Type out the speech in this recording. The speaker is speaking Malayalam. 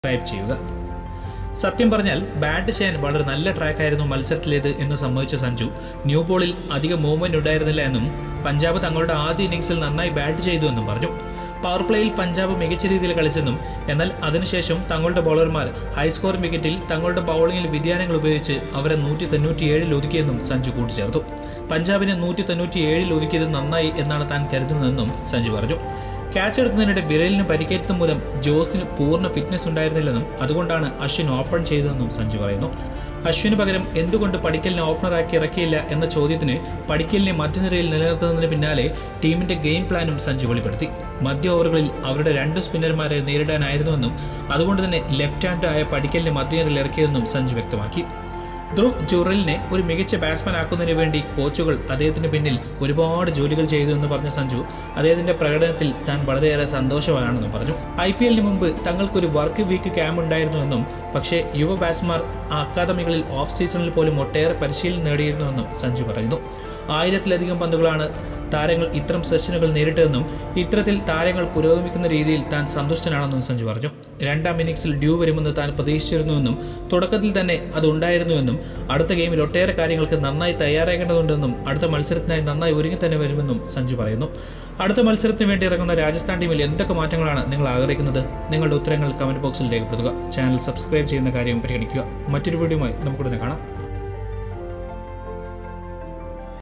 സബ്സ്ക്രൈബ് ചെയ്യുക സത്യം പറഞ്ഞാൽ ബാറ്റ് ചെയ്യാൻ വളരെ നല്ല ട്രാക്കായിരുന്നു മത്സരത്തിലേത് എന്ന് സമ്മതിച്ച സഞ്ജു ന്യൂ ബോളിൽ അധികം മൂവ്മെന്റ് ഉണ്ടായിരുന്നില്ല എന്നും പഞ്ചാബ് തങ്ങളുടെ ആദ്യ ഇന്നിംഗ്സിൽ നന്നായി ബാറ്റ് ചെയ്തു എന്നും പറഞ്ഞു പവർ പ്ലേയിൽ പഞ്ചാബ് മികച്ച രീതിയിൽ കളിച്ചെന്നും എന്നാൽ അതിനുശേഷം തങ്ങളുടെ ബൗളർമാർ ഹൈസ്കോർ വിക്കറ്റിൽ തങ്ങളുടെ ബൗളിംഗിൽ വ്യതിയാനങ്ങൾ ഉപയോഗിച്ച് അവരെ നൂറ്റി തൊണ്ണൂറ്റിയേഴിൽ ഒതുക്കിയെന്നും സഞ്ജു കൂട്ടിച്ചേർത്തു പഞ്ചാബിനെ നൂറ്റി തൊണ്ണൂറ്റിയേഴിൽ ഒതുക്കിയത് നന്നായി എന്നാണ് താൻ കരുതുന്നതെന്നും സഞ്ജു പറഞ്ഞു ക്യാച്ച് എടുക്കുന്നതിനിടെ വിരലിന് പരിക്കേറ്റത് മൂലം ജോസിന് പൂർണ്ണ ഫിറ്റ്നസ് ഉണ്ടായിരുന്നില്ലെന്നും അതുകൊണ്ടാണ് അശ്വിൻ ഓപ്പൺ ചെയ്തതെന്നും സഞ്ജു പറയുന്നു അശ്വിന് പകരം എന്തുകൊണ്ട് പടിക്കലിനെ ഓപ്പണറാക്കി ഇറക്കിയില്ല എന്ന ചോദ്യത്തിന് പടിക്കലിനെ മധ്യനിരയിൽ നിലനിർത്തുന്നതിന് പിന്നാലെ ടീമിന്റെ ഗെയിം പ്ലാനും സഞ്ജു വെളിപ്പെടുത്തി മധ്യ ഓവറുകളിൽ അവരുടെ രണ്ട് സ്പിന്നർമാരെ നേരിടാനായിരുന്നുവെന്നും അതുകൊണ്ട് തന്നെ ലെഫ്റ്റ് ഹാൻഡ് ആയ പടിക്കലിനെ മധ്യനിരയിൽ ഇറക്കിയതെന്നും സഞ്ജു വ്യക്തമാക്കി ധ്രുവ് ജുറലിനെ ഒരു മികച്ച ബാറ്റ്സ്മാൻ ആക്കുന്നതിന് വേണ്ടി കോച്ചുകൾ അദ്ദേഹത്തിന് പിന്നിൽ ഒരുപാട് ജോലികൾ ചെയ്തു എന്ന് പറഞ്ഞ സഞ്ജു അദ്ദേഹത്തിന്റെ പ്രകടനത്തിൽ താൻ വളരെയേറെ സന്തോഷവാനാണെന്നും പറഞ്ഞു ഐ പി എല്ലിന് മുമ്പ് തങ്ങൾക്കൊരു വർക്ക് വീക്ക് ക്യാമ്പ് ഉണ്ടായിരുന്നുവെന്നും പക്ഷേ യുവ ബാറ്റ്സ്മാർ ആ അക്കാദമികളിൽ ഓഫ് സീസണിൽ പോലും ഒട്ടേറെ പരിശീലനം നേടിയിരുന്നുവെന്നും സഞ്ജു പറയുന്നു ആയിരത്തിലധികം പന്തുകളാണ് താരങ്ങൾ ഇത്തരം സെഷനുകൾ നേരിട്ടതെന്നും ഇത്തരത്തിൽ താരങ്ങൾ പുരോഗമിക്കുന്ന രീതിയിൽ താൻ സന്തുഷ്ടനാണെന്നും സഞ്ജു പറഞ്ഞു രണ്ടാം ഇന്നിംഗ്സിൽ ഡ്യൂ വരുമെന്ന് താൻ പ്രതീക്ഷിച്ചിരുന്നുവെന്നും തുടക്കത്തിൽ തന്നെ അത് ഉണ്ടായിരുന്നുവെന്നും അടുത്ത ഗെയിമിൽ ഒട്ടേറെ കാര്യങ്ങൾക്ക് നന്നായി തയ്യാറാകേണ്ടതുണ്ടെന്നും അടുത്ത മത്സരത്തിനായി നന്നായി ഒരുങ്ങി തന്നെ വരുമെന്നും സഞ്ജു പറയുന്നു അടുത്ത മത്സരത്തിന് വേണ്ടി ഇറങ്ങുന്ന രാജസ്ഥാൻ ടീമിൽ എന്തൊക്കെ മാറ്റങ്ങളാണ് നിങ്ങൾ ആഗ്രഹിക്കുന്നത് നിങ്ങളുടെ ഉത്തരങ്ങൾ കമന്റ് ബോക്സിൽ രേഖപ്പെടുത്തുക ചാനൽ സബ്സ്ക്രൈബ് ചെയ്യുന്ന കാര്യം പരിഗണിക്കുക മറ്റൊരു വീഡിയോയുമായി നമുക്കുടനെ കാണാം